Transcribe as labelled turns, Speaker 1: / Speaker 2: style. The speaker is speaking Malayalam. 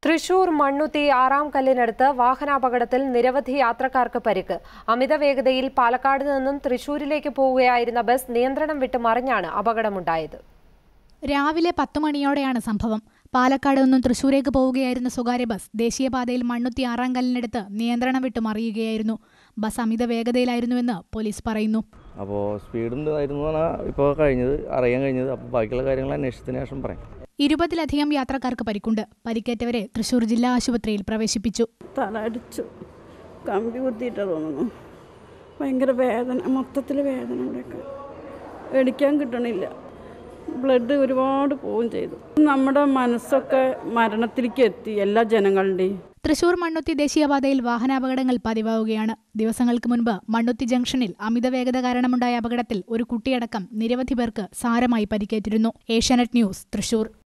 Speaker 1: തൃശൂർ മണ്ണുത്തി ആറാം കല്ലിനടുത്ത് വാഹനാപകടത്തിൽ നിരവധി യാത്രക്കാർക്ക് പരിക്ക് അമിത വേഗതയിൽ പാലക്കാട് നിന്നും തൃശൂരിലേക്ക് പോവുകയായിരുന്ന ബസ് നിയന്ത്രണം വിട്ട് മറിഞ്ഞാണ് അപകടമുണ്ടായത്
Speaker 2: രാവിലെ പത്തു മണിയോടെയാണ് സംഭവം പാലക്കാട് നിന്നും തൃശൂരേക്ക് പോവുകയായിരുന്ന സ്വകാര്യ ബസ് ദേശീയപാതയിൽ മണ്ണുത്തി ആറാം കല്ലിനടുത്ത് നിയന്ത്രണം വിട്ട് മറിയുകയായിരുന്നു ബസ് അമിത വേഗതയിലായിരുന്നുവെന്ന് പോലീസ് പറയുന്നു
Speaker 3: അപ്പോൾ സ്പീഡ് ഉണ്ടായിരുന്നു എന്നാണ് ഇപ്പോൾ കഴിഞ്ഞത് അറിയാൻ കഴിഞ്ഞത് അപ്പോൾ ബാക്കിയുള്ള കാര്യങ്ങൾ അന്വേഷിച്ചതിന് ശേഷം പറയാം
Speaker 2: ഇരുപതിലധികം യാത്രക്കാർക്ക് പരിക്കുണ്ട് പരിക്കേറ്റവരെ തൃശൂർ ജില്ലാ ആശുപത്രിയിൽ പ്രവേശിപ്പിച്ചു
Speaker 4: തല അടിച്ചു കമ്പി കുത്തിയിട്ടാ തോന്നുന്നു ഭയങ്കര വേദന മൊത്തത്തിൽ വേദന ഇവിടെയൊക്കെ എടിക്കാൻ കിട്ടണില്ല ബ്ലഡ് ഒരുപാട് പോവുകയും ചെയ്തു നമ്മുടെ മനസ്സൊക്കെ മരണത്തിലേക്ക് എത്തി എല്ലാ ജനങ്ങളുടെയും
Speaker 2: തൃശൂർ മണ്ണുത്തി ദേശീയപാതയിൽ വാഹനാപകടങ്ങൾ പതിവാവുകയാണ് ദിവസങ്ങൾക്ക് മുൻപ് മണ്ണുത്തി ജംഗ്ഷനിൽ അമിത വേഗത കാരണമുണ്ടായ അപകടത്തിൽ ഒരു കുട്ടിയടക്കം നിരവധി പേർക്ക് സാരമായി പരിക്കേറ്റിരുന്നു ഏഷ്യാനെറ്റ് ന്യൂസ് തൃശൂർ